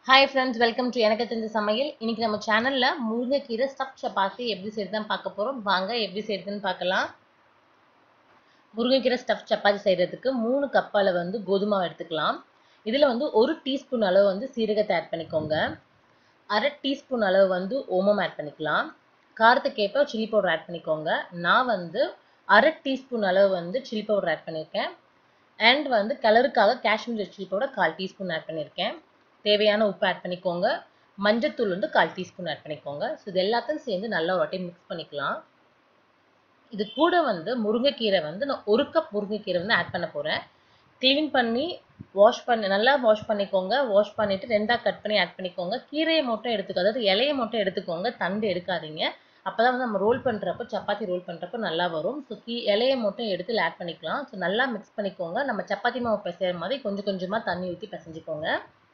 hi friends welcome to எனக்கு தெரிஞ்ச சமையல் இன்னைக்கு நம்ம சேனல்ல முருங்கைக்கீரை ஸ்டஃப் சப்பாத்தி எப்படி செய்யறதுன்னு பார்க்க போறோம் வாங்க எப்படி செய்யறதுன்னு பார்க்கலாம் முருங்கைக்கீரை ஸ்டஃப் சப்பாத்தி செய்யறதுக்கு மூணு கப் அளவு வந்து கோதுமை மாவு எடுத்துக்கலாம் இதில் வந்து ஒரு டீஸ்பூன் அளவு வந்து சீரகத்தை ஆட் பண்ணிக்கோங்க அரை டீஸ்பூன் அளவு வந்து ஓமம் ஆட் பண்ணிக்கலாம் காரத்துக்கேற்ப சில்லி பவுடர் ஆட் பண்ணிக்கோங்க நான் வந்து அரை டீஸ்பூன் அளவு வந்து சில்லி பவுடர் ஆட் பண்ணியிருக்கேன் அண்ட் வந்து கலருக்காக காஷ்மீர் சில்லி பவுடர் கால் டீஸ்பூன் ஆட் பண்ணியிருக்கேன் தேவையான உப்பு ஆட் பண்ணிக்கோங்க மஞ்சத்தூள் வந்து கால் டீஸ்பூன் ஆட் பண்ணிக்கோங்க ஸோ இது எல்லாத்தையும் சேர்ந்து நல்லா ஒரு வாட்டி மிக்ஸ் பண்ணிக்கலாம் இது கூட வந்து முருங்கைக்கீரை வந்து நான் ஒரு கப் முருங்கைக்கீரை வந்து ஆட் பண்ண போகிறேன் க்ளீன் பண்ணி வாஷ் பண்ணி நல்லா வாஷ் பண்ணிக்கோங்க வாஷ் பண்ணிவிட்டு ரெண்டாக கட் பண்ணி ஆட் பண்ணிக்கோங்க கீரையை மட்டும் எடுத்துக்கோ அதாவது இலையை மட்டும் எடுத்துக்கோங்க தண்டு எடுக்காதீங்க அப்போ தான் வந்து நம்ம ரோல் பண்ணுறப்போ சப்பாத்தி ரோல் பண்ணுறப்போ நல்லா வரும் ஸோ கீ இலையை மட்டும் எடுத்து ஆட் பண்ணிக்கலாம் ஸோ நல்லா மிக்ஸ் பண்ணிக்கோங்க நம்ம சப்பாத்தி மாவு பிசைகிற மாதிரி கொஞ்சம் கொஞ்சமாக தண்ணி ஊற்றி பிசைஞ்சிக்கோங்க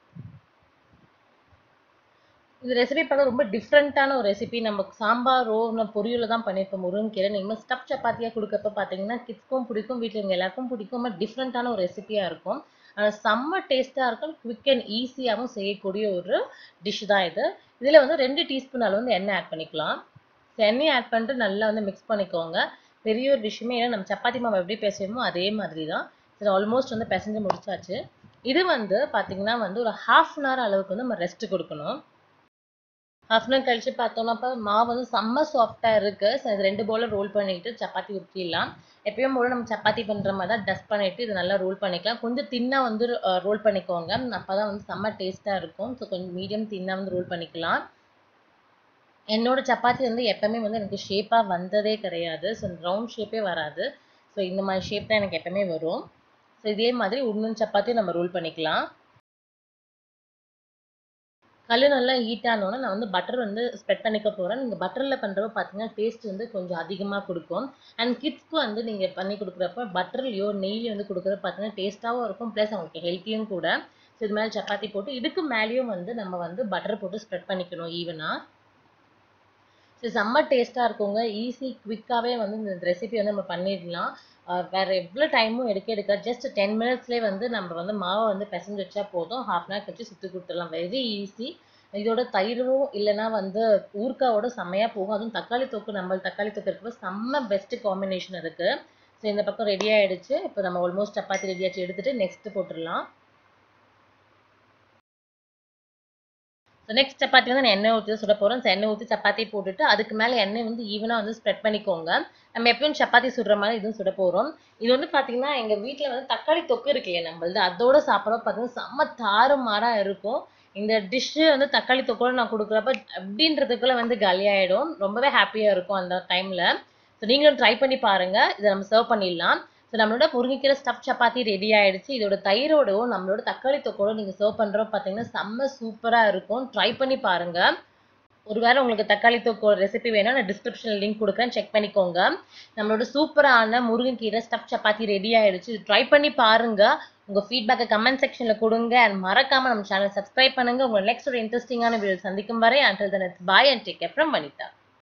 இந்த ரெசிபி பார்க்க ரொம்ப டிஃப்ரெண்ட்டான ஒரு ரெசிபி நம்ம சாம்பாரோ இல்லை பொரியலோ தான் பண்ணியிருப்போம் முருங்கீரை நீங்கள் ஸ்டப் சப்பாத்தியாக கொடுக்கப்ப பார்த்தீங்கன்னா கிட்ஸ்க்கும் பிடிக்கும் வீட்டில் இருங்க எல்லாருக்கும் பிடிக்கும் ரொம்ப டிஃப்ரெண்ட்டான ஒரு ரெசிபியாக இருக்கும் ஆனால் செம்ம டேஸ்ட்டாக இருக்கும் குவிக் அண்ட் ஈஸியாகவும் செய்யக்கூடிய ஒரு டிஷ் தான் இது இதில் வந்து ரெண்டு டீஸ்பூன் அளவு வந்து எண்ணெய் ஆட் பண்ணிக்கலாம் எண்ணெய் ஆட் பண்ணிட்டு நல்லா வந்து மிக்ஸ் பண்ணிக்கோங்க பெரிய ஒரு விஷயமே ஏன்னா நம்ம சப்பாத்தி மாவு எப்படி பேசுவோமோ அதே மாதிரி தான் சரி ஆல்மோஸ்ட் வந்து பிசைஞ்சு முடிச்சாச்சு இது வந்து பார்த்தீங்கன்னா வந்து ஒரு ஹாஃப் அன் ஹவர் அளவுக்கு வந்து நம்ம ரெஸ்ட் கொடுக்கணும் ஹாஃப் அன் ஹவர் கழிச்சு பார்த்தோம்னா அப்போ மாவு வந்து செம்ம சாஃப்டாக இருக்குது ஸோ இது ரெண்டு போல ரோல் பண்ணிட்டு சப்பாத்தி உருட்டிடலாம் எப்பயும் போல நம்ம சப்பாத்தி பண்ணுற மாதிரி தான் டஸ்ட் பண்ணிவிட்டு இது நல்லா ரோல் பண்ணிக்கலாம் கொஞ்சம் தின்னாக வந்து ரோல் பண்ணிக்கோங்க அப்போ தான் வந்து செம்ம டேஸ்ட்டாக இருக்கும் ஸோ கொஞ்சம் மீடியம் தின்னாக வந்து ரோல் பண்ணிக்கலாம் என்னோட சப்பாத்தி வந்து எப்பவுமே வந்து எனக்கு ஷேப்பாக வந்ததே கிடையாது ஸோ ரவுண்ட் ஷேப்பே வராது ஸோ இந்த மாதிரி ஷேப் தான் எனக்கு எப்பவுமே வரும் ஸோ இதே மாதிரி இன்னொன்று சப்பாத்தியும் நம்ம ரோல் பண்ணிக்கலாம் கல் நல்லா ஹீட் ஆனோன்னா நான் வந்து பட்டர் வந்து ஸ்ப்ரெட் பண்ணிக்க போகிறேன் நீங்கள் பட்டரில் பண்ணுறப்ப பார்த்தீங்கன்னா டேஸ்ட் வந்து கொஞ்சம் அதிகமாக கொடுக்கும் அண்ட் கிட்ஸ்க்கு வந்து நீங்கள் பண்ணி கொடுக்குறப்ப பட்டர்லையோ நெய்லையோ வந்து கொடுக்குறப்ப பார்த்தீங்கன்னா டேஸ்ட்டாகவும் இருக்கும் ப்ளஸ் அவங்களுக்கு ஹெல்த்தியும் கூட ஸோ இது மேலே சப்பாத்தி போட்டு இதுக்கு மேலேயும் வந்து நம்ம வந்து பட்டர் போட்டு ஸ்ப்ரெட் பண்ணிக்கணும் ஈவனாக ஸோ செம்ம டேஸ்ட்டாக இருக்குங்க ஈஸி குவிக்காகவே வந்து இந்த ரெசிபி வந்து நம்ம பண்ணிடலாம் வேறு எவ்வளோ டைமும் எடுக்க எடுக்க ஜஸ்ட் டென் மினிட்ஸ்லேயே வந்து நம்ம வந்து மாவை வந்து பிசைஞ்சு வச்சா போதும் ஹாஃப் அன் ஹவர் கழிச்சு சுற்றி கொடுத்துடலாம் வெரி ஈஸி இதோட தயிரும் இல்லைனா வந்து ஊர்க்காவோட செம்மையாக போகும் அதுவும் தக்காளி தொக்கு நம்ம தக்காளி தொக்கு இருக்கிறப்ப செம்ம பெஸ்ட் காம்பினேஷன் இருக்குது ஸோ இந்த பக்கம் ரெடி ஆகிடுச்சு இப்போ நம்ம ஆல்மோஸ்ட் சப்பாத்தி ரெடி ஆச்சு எடுத்துகிட்டு நெக்ஸ்ட் போட்டுடலாம் ஸோ நெக்ஸ்ட் சப்பாத்தி வந்து நான் எண்ணெய் ஊற்றி சுட போகிறோம் ஸோ எண்ணெய் ஊற்றி சப்பாத்தி போட்டுட்டு அதுக்கு மேலே எண்ணெய் வந்து ஈவனாக வந்து ஸ்ப்ரெட் பண்ணிக்கோங்க நம்ம எப்பயும் சப்பாத்தி சுடுற மாதிரி இதுவும் சுட போகிறோம் இது வந்து பார்த்தீங்கன்னா எங்கள் வீட்டில் வந்து தக்காளி தொக்கு இருக்கு இல்லையா நம்மளது அதோட சாப்பிட்றப்ப பார்த்தீங்கன்னா செம்ம தாறுமாறாக இருக்கும் இந்த டிஷ்ஷு வந்து தக்காளி தொக்கோடு நான் கொடுக்குறப்ப அப்படின்றதுக்குள்ளே வந்து காலியாகிடும் ரொம்பவே ஹாப்பியாக இருக்கும் அந்த டைமில் ஸோ நீங்களும் ட்ரை பண்ணி பாருங்கள் இதை நம்ம சர்வ் பண்ணிடலாம் ஸோ நம்மளோட முருங்கைக்கீரை ஸ்டஃப் சப்பாத்தி ரெடி ஆகிடுச்சு இதோட தயிரோடவும் நம்மளோட தக்காளி தொக்கோட நீங்கள் சர்வ் பண்ணுறோம் பார்த்தீங்கன்னா செம்ம சூப்பராக இருக்கும் ட்ரை பண்ணி பாருங்கள் ஒருவேளை உங்களுக்கு தக்காளி தொக்கோ ரெசிபி வேணும் நான் டிஸ்கிரிப்ஷனில் லிங்க் கொடுக்குறேன் செக் பண்ணிக்கோங்க நம்மளோட சூப்பரான முருங்கைக்கீரை ஸ்டஃப் சப்பாத்தி ரெடி ஆகிடுச்சு ட்ரை பண்ணி பாருங்கள் உங்கள் ஃபீட்பேக்கை கமெண்ட் செக்ஷனில் கொடுங்க அண்ட் மறக்காமல் நம்ம சேனல் சப்ஸ்கிரைப் பண்ணுங்கள் உங்கள் நெக்ஸ்ட் ஒரு இன்ட்ரெஸ்டிங்கான வீடியோ சந்திக்கும் வரை until then it's bye and take care from Vanitha